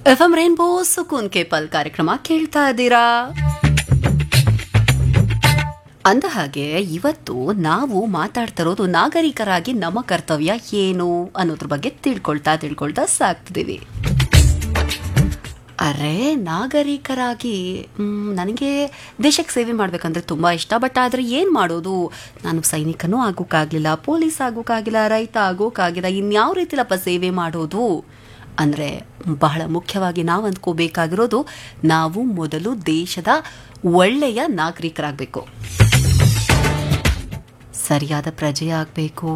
F M rainbow Sukoon ಕೇಪಲ್ ಕಾರ್ಯಕ್ರಮ ಕೇಳ್ತಾ ಇದ್ದೀರಾ ಅಂದ ಹಾಗೆ ಇವತ್ತು ನಾವು ಮಾತಾಡ್ತಿರೋದು ನಾಗರಿಕರಾಗಿ ನಮ್ಮ ಕರ್ತವ್ಯ ಏನು ಅನ್ನೋದ್ರ ಬಗ್ಗೆ ತಿಳ್ಕೊಳ್ತಾ ತಿಳ್ಕೊಳ್ತಾ ಸಾಕ್ತಿದ್ದೀವಿ ಅರೆ ನಾಗರಿಕರಾಗಿ ಮ್, ನನಗೆ ದೇಶಕ್ಕೆ ಸೇವೆ ಮಾಡಬೇಕಂದ್ರೆ ತುಂಬ ಇಷ್ಟ ಬಟ್ ಆದರೆ ಏನು ಮಾಡೋದು ನಾನು ಸೈನಿಕನೂ ಆಗೋಕ್ಕಾಗಲಿಲ್ಲ ಪೊಲೀಸ್ ಆಗೋಕ್ಕಾಗಿಲ್ಲ ರೈತ ಆಗೋಕ್ಕಾಗಿಲ್ಲ ಇನ್ಯಾವ ರೀತಿಲಪ್ಪ ಸೇವೆ ಮಾಡೋದು ಅಂದರೆ ಬಹಳ ಮುಖ್ಯವಾಗಿ ನಾವು ಅಂದ್ಕೋಬೇಕಾಗಿರೋದು ನಾವು ಮೊದಲು ದೇಶದ ಒಳ್ಳೆಯ ನಾಗರಿಕರಾಗಬೇಕು ಸರಿಯಾದ ಪ್ರಜೆ ಆಗಬೇಕು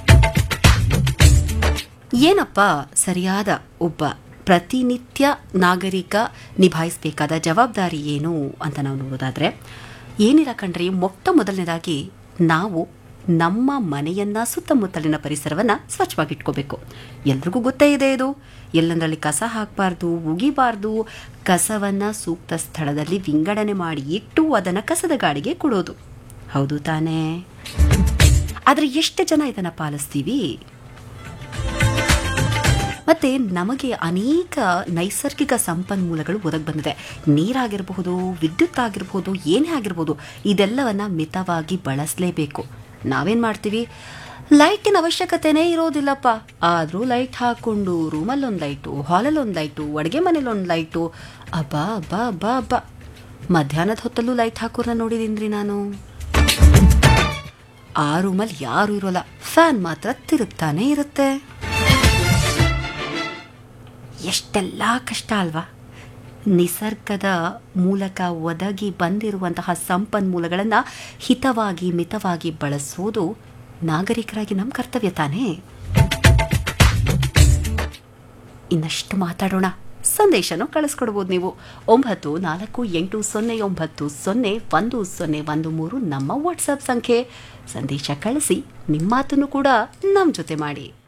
ಏನಪ್ಪ ಸರಿಯಾದ ಒಬ್ಬ ಪ್ರತಿನಿತ್ಯ ನಾಗರಿಕ ನಿಭಾಯಿಸಬೇಕಾದ ಜವಾಬ್ದಾರಿ ಏನು ಅಂತ ನಾವು ನೋಡೋದಾದ್ರೆ ಏನಿಲ್ಲ ಕಣ್ರಿ ಮೊಟ್ಟ ಮೊದಲನೇದಾಗಿ ನಾವು ನಮ್ಮ ಮನೆಯನ್ನ ಸುತ್ತಮುತ್ತಲಿನ ಪರಿಸರವನ್ನ ಸ್ವಚ್ಛವಾಗಿ ಇಟ್ಕೋಬೇಕು ಎಲ್ರಿಗೂ ಗೊತ್ತೇ ಇದೆ ಇದು ಎಲ್ಲಂದ್ರಲ್ಲಿ ಕಸ ಹಾಕಬಾರ್ದು ಉಗಿಬಾರ್ದು ಕಸವನ್ನ ಸೂಕ್ತ ಸ್ಥಳದಲ್ಲಿ ವಿಂಗಡಣೆ ಮಾಡಿ ಇಟ್ಟು ಅದನ್ನ ಕಸದ ಗಾಡಿಗೆ ಕೊಡೋದು ಹೌದು ತಾನೇ ಆದ್ರೆ ಎಷ್ಟು ಜನ ಇದನ್ನ ಪಾಲಿಸ್ತೀವಿ ಮತ್ತೆ ನಮಗೆ ಅನೇಕ ನೈಸರ್ಗಿಕ ಸಂಪನ್ಮೂಲಗಳು ಒದಗಿ ಬಂದಿದೆ ನೀರಾಗಿರಬಹುದು ವಿದ್ಯುತ್ ಆಗಿರಬಹುದು ಏನೇ ಆಗಿರ್ಬೋದು ಇದೆಲ್ಲವನ್ನ ಮಿತವಾಗಿ ಬಳಸಲೇಬೇಕು ನಾವೇನ್ ಮಾಡ್ತೀವಿ ಲೈಟಿನ ಅವಶ್ಯಕತೆನೇ ಇರೋದಿಲ್ಲಪ್ಪ ಆದರೂ ಲೈಟ್ ಹಾಕೊಂಡು ರೂಮಲ್ಲಿ ಒಂದು ಲೈಟು ಹಾಲಲ್ಲಿ ಒಂದು ಲೈಟು ಅಡುಗೆ ಮನೇಲಿ ಒಂದು ಲೈಟು ಅಬ್ಬಾ ಅಬ್ಬಾ ಅಬ್ಬಾ ಅಬ್ಬಾ ಮಧ್ಯಾಹ್ನದ ಹೊತ್ತಲ್ಲೂ ಲೈಟ್ ಹಾಕೋರ್ನ ನೋಡಿದೀನ್ರಿ ನಾನು ಆ ರೂಮಲ್ಲಿ ಯಾರು ಇರೋಲ್ಲ ಫ್ಯಾನ್ ಮಾತ್ರ ತಿರುಗ್ತಾನೆ ಇರುತ್ತೆ ಎಷ್ಟೆಲ್ಲ ಕಷ್ಟ ಅಲ್ವಾ ನಿಸರ್ಗದ ಮೂಲಕ ಒದಗಿ ಬಂದಿರುವಂತಹ ಸಂಪನ್ಮೂಲಗಳನ್ನು ಹಿತವಾಗಿ ಮಿತವಾಗಿ ಬಳಸೋದು ನಾಗರಿಕರಾಗಿ ನಮ್ಮ ಕರ್ತವ್ಯ ತಾನೇ ಇನ್ನಷ್ಟು ಮಾತಾಡೋಣ ಸಂದೇಶನೂ ಕಳಿಸ್ಕೊಡ್ಬೋದು ನೀವು ಒಂಬತ್ತು ನಾಲ್ಕು ಎಂಟು ಸೊನ್ನೆ ಒಂಬತ್ತು ಸೊನ್ನೆ ಒಂದು ಸೊನ್ನೆ ಒಂದು ಮೂರು ನಮ್ಮ ವಾಟ್ಸಪ್ ಸಂಖ್ಯೆ ಸಂದೇಶ ಕಳಿಸಿ ನಿಮ್ಮ ಮಾತನ್ನು ಕೂಡ ನಮ್ಮ ಜೊತೆ ಮಾಡಿ